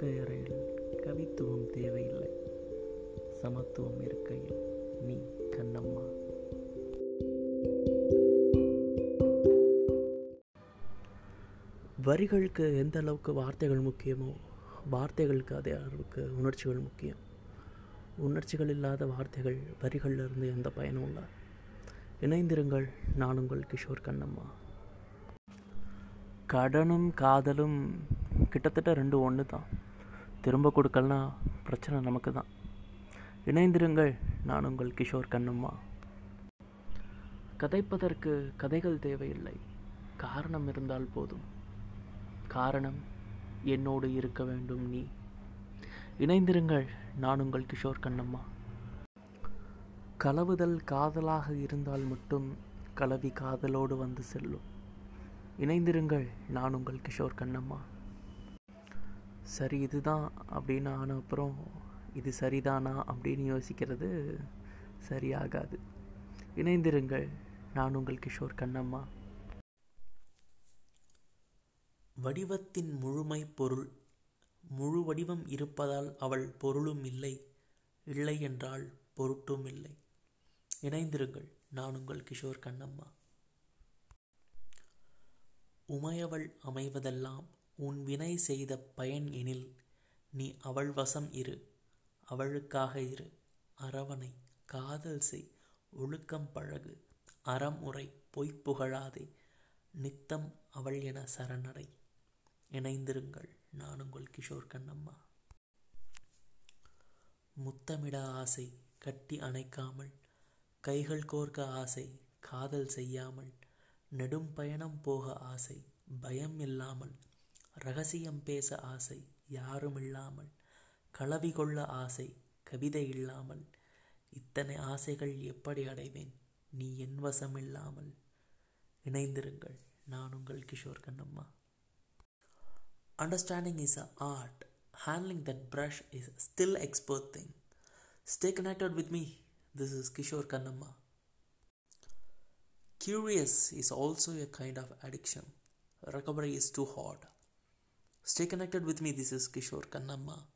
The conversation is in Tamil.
படுக்கை அறையில் கவித்துவம் தேவையில்லை சமத்துவம் இருக்கையில் நீ கண்ணம்மா வரிகளுக்கு எந்த அளவுக்கு வார்த்தைகள் முக்கியமோ வார்த்தைகளுக்கு அதே அளவுக்கு உணர்ச்சிகள் முக்கியம் உணர்ச்சிகள் இல்லாத வார்த்தைகள் வரிகளில் இருந்து எந்த பயனும் இல்லை இணைந்திருங்கள் நான் உங்கள் கிஷோர் கண்ணம்மா கடனும் காதலும் கிட்டத்தட்ட ரெண்டு ஒன்று தான் திரும்ப கொடுக்கலனா பிரச்சனை நமக்கு தான் இணைந்திருங்கள் நான் உங்கள் கிஷோர் கண்ணம்மா கதைப்பதற்கு கதைகள் தேவையில்லை காரணம் இருந்தால் போதும் காரணம் என்னோடு இருக்க வேண்டும் நீ இணைந்திருங்கள் நான் உங்கள் கிஷோர் கண்ணம்மா கலவுதல் காதலாக இருந்தால் மட்டும் கலவி காதலோடு வந்து செல்லும் இணைந்திருங்கள் நான் உங்கள் கிஷோர் கண்ணம்மா சரி இதுதான் அப்படின்னு ஆன அப்புறம் இது சரிதானா அப்படின்னு யோசிக்கிறது சரியாகாது இணைந்திருங்கள் நான் உங்கள் கிஷோர் கண்ணம்மா வடிவத்தின் முழுமை பொருள் முழு வடிவம் இருப்பதால் அவள் பொருளும் இல்லை இல்லை என்றால் பொருட்டும் இல்லை இணைந்திருங்கள் நான் உங்கள் கிஷோர் கண்ணம்மா உமையவள் அமைவதெல்லாம் உன் வினை செய்த பயன் எனில் நீ அவள் வசம் இரு அவளுக்காக இரு அரவணை காதல் செய் ஒழுக்கம் பழகு அறமுறை பொய் புகழாதே நித்தம் அவள் என சரணடை இணைந்திருங்கள் நான் உங்கள் கிஷோர் கண்ணம்மா முத்தமிட ஆசை கட்டி அணைக்காமல் கைகள் கோர்க்க ஆசை காதல் செய்யாமல் நெடும் பயணம் போக ஆசை பயம் இல்லாமல் ரகசியம் பேச ஆசை யாரும் இல்லாமல் களவி கொள்ள ஆசை கவிதை இல்லாமல் இத்தனை ஆசைகள் எப்படி அடைவேன் நீ என் வசம் இல்லாமல் இணைந்திருங்கள் நான் உங்கள் Kishore Kannamma Understanding is an art. Handling that brush is still expert thing. Stay connected with me. This is Kishore Kannamma. Curious is also a kind of addiction. Recovery is too hard. Stay connected with me. This is Kishore Kannamma.